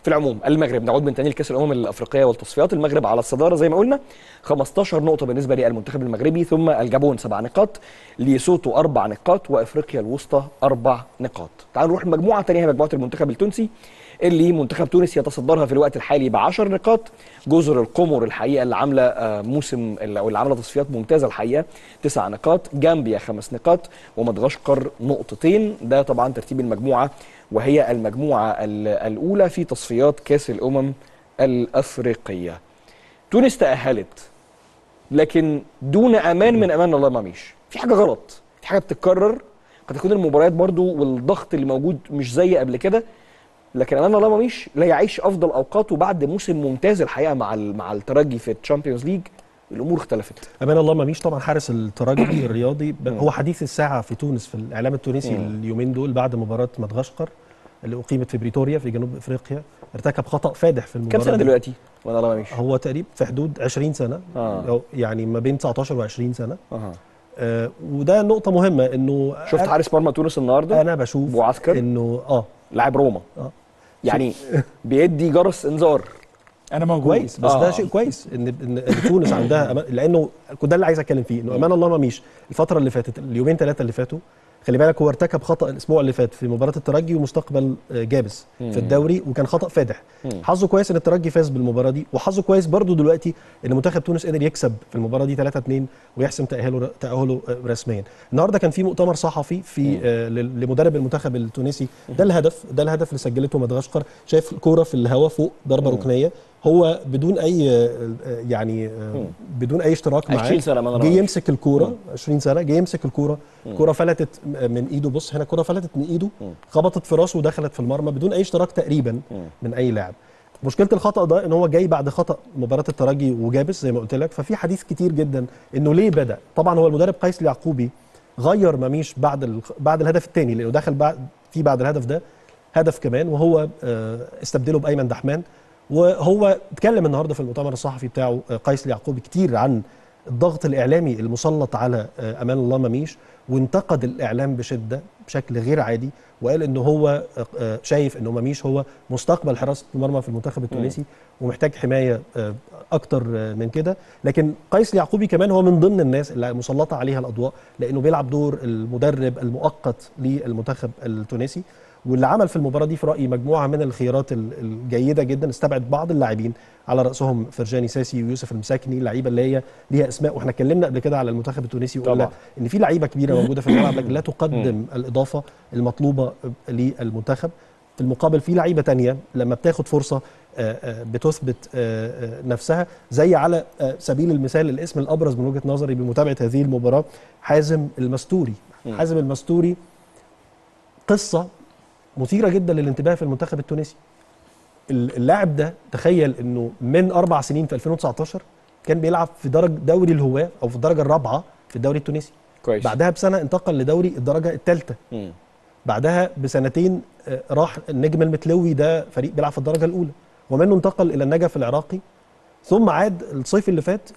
العموم المغرب نعود من تاني لكاس الامم الافريقيه والتصفيات المغرب على الصداره زي ما قلنا 15 نقطه بالنسبه للمنتخب المغربي ثم الجابون سبع نقاط ليسوتو اربع نقاط وافريقيا الوسطى اربع نقاط تعالوا نروح المجموعه الثانيه هي مجموعه المنتخب التونسي اللي منتخب تونس يتصدرها في الوقت الحالي ب 10 نقاط جزر القمر الحقيقه اللي عامله آه، موسم او اللي عامله تصفيات ممتازه الحقيقه تسع نقاط جامبيا خمس نقاط ومدغشقر نقطتين ده طبعا ترتيب المجموعه وهي المجموعه ال- الاولى في تصفيات كاس الامم الافريقيه تونس تاهلت لكن دون امان من امان الله ماميش في حاجه غلط في حاجه بتتكرر قد تكون المباريات برضو والضغط اللي موجود مش زي قبل كده لكن امان الله ماميش لا يعيش افضل اوقاته بعد موسم ممتاز الحقيقه مع ال- مع الترجي في الشامبيونز ليج الامور اختلفت امان الله مميش طبعا حارس الترجي الرياضي ب- هو حديث الساعه في تونس في الاعلام التونسي مم. اليومين دول بعد مباراه مدغشقر اللي اقيمت في بريتوريا في جنوب افريقيا ارتكب خطا فادح في المباراه كم سنه دي. دلوقتي امان الله ماميش هو تقريبا في حدود 20 سنه آه. أو يعني ما بين 19 و20 سنه أها. آه وده نقطه مهمه انه شفت أنا- حارس مرمى تونس النهارده انا بشوف بوعسكر انه اه لاعب روما اه يعني بيدي جرس انذار انا موجود كويس بس آه. ده شيء كويس ان ان إن تونس عندها أمان لانه ده اللي عايز اتكلم فيه انه امان الله مميش الفتره اللي فاتت اليومين ثلاثه اللي فاتوا خلي بالك هو ارتكب خطا الاسبوع اللي فات في مباراه الترجي ومستقبل آه، جابس مم. في الدوري وكان خطا فادح مم. حظه كويس ان الترجي فاز بالمباراه دي وحظه كويس برضو دلوقتي ان منتخب تونس قدر يكسب في المباراه دي 3 2 ويحسم تاهله تاهله آه، رسميا النهارده كان في مؤتمر صحفي في آه، لل- لمدرب المنتخب التونسي ده الهدف ده الهدف اللي سجلته مدغشقر شايف الكوره في الهواء فوق ضربه ركنيه هو بدون اي آه، آه، يعني آه، بدون اي اشتراك معاه 20 سنة أمان جه رمضان. يمسك الكوره 20 سنه جه يمسك الكوره الكوره فلتت من ايده بص هنا الكوره فلتت من ايده خبطت في راسه ودخلت في المرمى بدون اي اشتراك تقريبا من اي لاعب مشكله الخطا ده ان هو جاي بعد خطا مباراه الترجي وجابس زي ما قلت لك ففي حديث كتير جدا انه ليه بدا طبعا هو المدرب قيس اليعقوبي غير مميش بعد ال... بعد الهدف الثاني لانه دخل بعد في بعد الهدف ده هدف كمان وهو آه، استبدله بايمن دحمان وهو اتكلم النهارده في المؤتمر الصحفي بتاعه آه، قيس اليعقوبي كتير عن الضغط الاعلامي المسلط على آه، امان الله مميش وانتقد الاعلام بشده بشكل غير عادي وقال ان هو آه، آه، شايف انه مميش هو مستقبل حراسه المرمى في المنتخب التونسي ومحتاج حمايه آه، اكتر آه، من كده لكن قيس اليعقوبي كمان هو من ضمن الناس اللي مسلطه عليها الاضواء لانه بيلعب دور المدرب المؤقت للمنتخب التونسي واللي عمل في المباراه دي في رايي مجموعه من الخيارات ال- الجيده جدا استبعد بعض اللاعبين على راسهم فرجاني ساسي ويوسف المساكني اللعيبه اللي هي ليها اسماء واحنا اتكلمنا قبل كده على المنتخب التونسي وقلنا طبعا. ان في لعيبه كبيره موجوده في الملعب لكن لا تقدم الاضافه المطلوبه للمنتخب في المقابل في لعيبه تانية لما بتاخد فرصه آه، آه، بتثبت آه، آه، نفسها زي على آه، سبيل المثال الاسم الابرز من وجهه نظري بمتابعه هذه المباراه حازم المستوري حازم المستوري قصه مثيره جدا للانتباه في المنتخب التونسي ال- اللاعب ده تخيل انه من اربع سنين في 2019 كان بيلعب في درج دوري الهواه او في الدرجه الرابعه في الدوري التونسي كويس بعدها بسنه انتقل لدوري الدرجه الثالثه مم. بعدها بسنتين آه، راح النجم المتلوي ده فريق بيلعب في الدرجه الاولى ومنه انتقل الى النجف العراقي ثم عاد الصيف اللي فات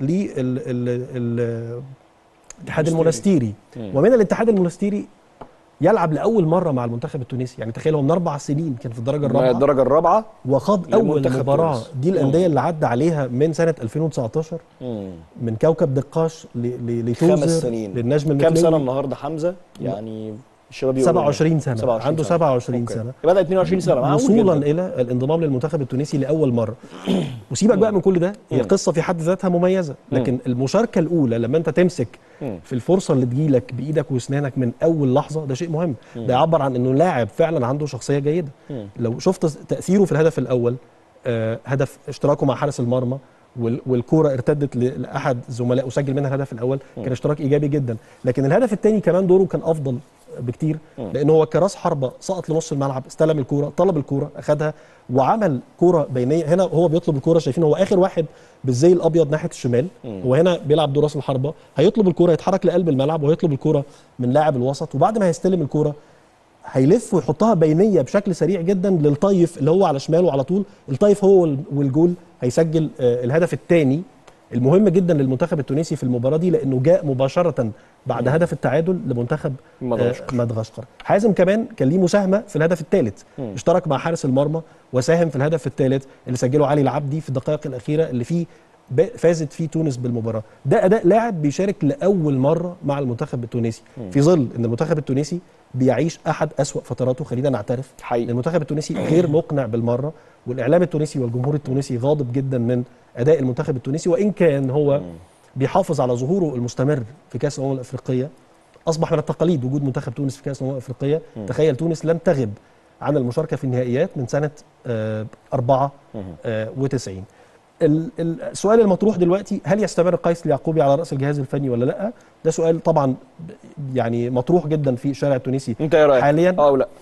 للاتحاد المونستيري مم. ومن الاتحاد المونستيري يلعب لاول مره مع المنتخب التونسي يعني تخيل هو من اربع سنين كان في الدرجه ما الرابعه الدرجه الرابعه وخاض اول لمنتخب مباراه تونس. دي الانديه اللي عدى عليها من سنه 2019 مم. من كوكب دقاش ل- ل- لتوزر خمس سنين للنجم كام المتلوي سنه النهارده حمزه يعني الشباب يقولوا 27 سنه 27 عنده سنة. 27 أوكي. سنه بدا 22 سنه معقول وصولا جداً. الى الانضمام للمنتخب التونسي لاول مره وسيبك بقى من كل ده هي مم. قصه في حد ذاتها مميزه لكن المشاركه الاولى لما انت تمسك مم. في الفرصه اللي تجيلك بايدك واسنانك من اول لحظه ده شيء مهم ده يعبر عن انه لاعب فعلا عنده شخصيه جيده مم. لو شفت تاثيره في الهدف الاول آه هدف اشتراكه مع حارس المرمى وال- والكوره ارتدت ل- لاحد زملائه وسجل منها الهدف الاول كان اشتراك ايجابي جدا لكن الهدف الثاني كمان دوره كان افضل بكتير لان هو كراس حربه سقط لنص الملعب استلم الكوره طلب الكوره اخذها وعمل كوره بينيه هنا هو بيطلب الكوره شايفين هو اخر واحد بالزي الابيض ناحيه الشمال وهنا بيلعب دور راس الحربه هيطلب الكوره يتحرك لقلب الملعب وهيطلب الكوره من لاعب الوسط وبعد ما هيستلم الكوره هيلف ويحطها بينيه بشكل سريع جدا للطيف اللي هو على شماله على طول الطيف هو وال- والجول هيسجل آه، الهدف الثاني المهم جدا للمنتخب التونسي في المباراه دي لانه جاء مباشره بعد هدف التعادل لمنتخب مدغشقر. آه، مدغشقر حازم كمان كان ليه مساهمه في الهدف الثالث اشترك مع حارس المرمى وساهم في الهدف الثالث اللي سجله علي العبدي في الدقائق الاخيره اللي فيه ب- فازت فيه تونس بالمباراه ده اداء لاعب بيشارك لاول مره مع المنتخب التونسي في ظل ان المنتخب التونسي بيعيش احد اسوا فتراته خلينا نعترف حقيقي. المنتخب التونسي غير مقنع بالمره والاعلام التونسي والجمهور التونسي غاضب جدا من اداء المنتخب التونسي وان كان هو بيحافظ على ظهوره المستمر في كاس الامم الافريقيه اصبح من التقاليد وجود منتخب تونس في كاس الامم الافريقيه تخيل تونس لم تغب عن المشاركه في النهائيات من سنه آه، 94 ال- ال- السؤال المطروح دلوقتي هل يستمر قيس اليعقوبي على راس الجهاز الفني ولا لا ده سؤال طبعا يعني مطروح جدا في الشارع التونسي انت ايه رايك حاليا اه ولا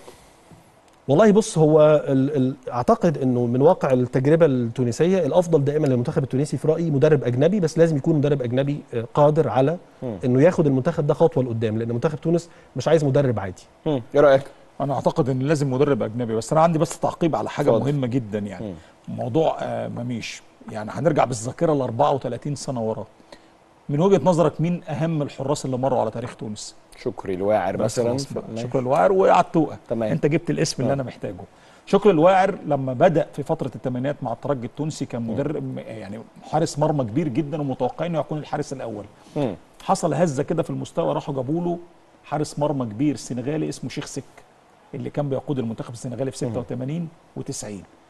والله بص هو ال ال اعتقد انه من واقع التجربه التونسيه الافضل دائما للمنتخب التونسي في رايي مدرب اجنبي بس لازم يكون مدرب اجنبي آه، قادر على انه ياخد المنتخب ده خطوه لقدام لان منتخب تونس مش عايز مدرب عادي مم. ايه رايك انا اعتقد ان لازم مدرب اجنبي بس انا عندي بس تعقيب على حاجه اتفضل. مهمه جدا يعني موضوع آه مميش يعني هنرجع بالذاكره ل 34 سنه ورا من وجهه نظرك مين اهم الحراس اللي مروا على تاريخ تونس شكري الواعر بس مثلا خلاص بقى. ماشي. شكر الواعر وعتوقه تمام. انت جبت الاسم اللي آه. انا محتاجه شكر الواعر لما بدا في فتره الثمانينات مع الترجي التونسي كان مدرب يعني حارس مرمى كبير جدا ومتوقعين انه يكون الحارس الاول مم. حصل هزه كده في المستوى راحوا جابوا له حارس مرمى كبير سنغالي اسمه شيخ سك اللي كان بيقود المنتخب السنغالي في 86 و90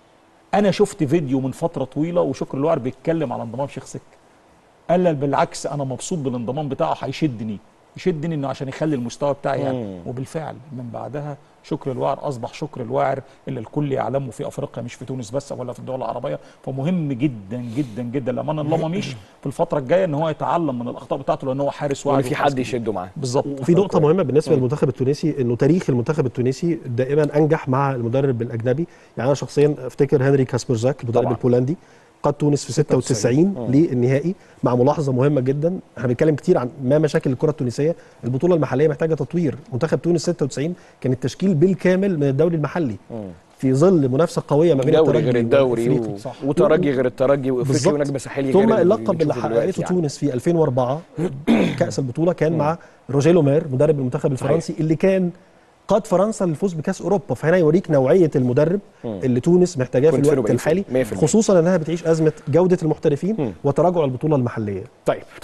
انا شفت فيديو من فتره طويله وشكر الوعر بيتكلم على انضمام شيخ سك قال لي بالعكس انا مبسوط بالانضمام بتاعه هيشدني يشدني انه عشان يخلي المستوى بتاعي يعني مم. وبالفعل من بعدها شكر الواعر اصبح شكر الواعر اللي الكل يعلمه في افريقيا مش في تونس بس ولا في الدول العربيه فمهم جدا جدا جدا لما انا الله مش في الفتره الجايه ان هو يتعلم من الاخطاء بتاعته لان هو حارس واعر وان في وحارس حد كبير. يشده معاه بالظبط وفي نقطة مهمة بالنسبة للمنتخب التونسي انه تاريخ المنتخب التونسي دائما انجح مع المدرب الاجنبي، يعني انا شخصيا افتكر هنري كاسبرزاك المدرب طبعاً. البولندي قاد تونس في 96 للنهائي مع ملاحظة مهمة جدا، احنا بنتكلم كتير عن ما مشاكل الكرة التونسية، البطولة المحلية محتاجة تطوير، منتخب تونس 96 كان التشكيل بالكامل من الدوري المحلي في ظل منافسة قوية ما بين الدوري الترجي غير الدوري والإفريقي. و... صح. وترجي غير الترجي وافريقيا بالظبط. ونجم ساحلي ثم غير اللقب اللي بنشوفه دلوقتي حققته يعني. تونس في 2004 كاس البطوله كان مع روجيه لومير مدرب المنتخب الفرنسي اللي كان قاد فرنسا للفوز بكاس اوروبا فهنا يوريك نوعيه المدرب اللي تونس محتاجاه في كنت فين الوقت وبقيت فين. الحالي 100%. خصوصا انها بتعيش ازمه جوده المحترفين وتراجع البطوله المحليه طيب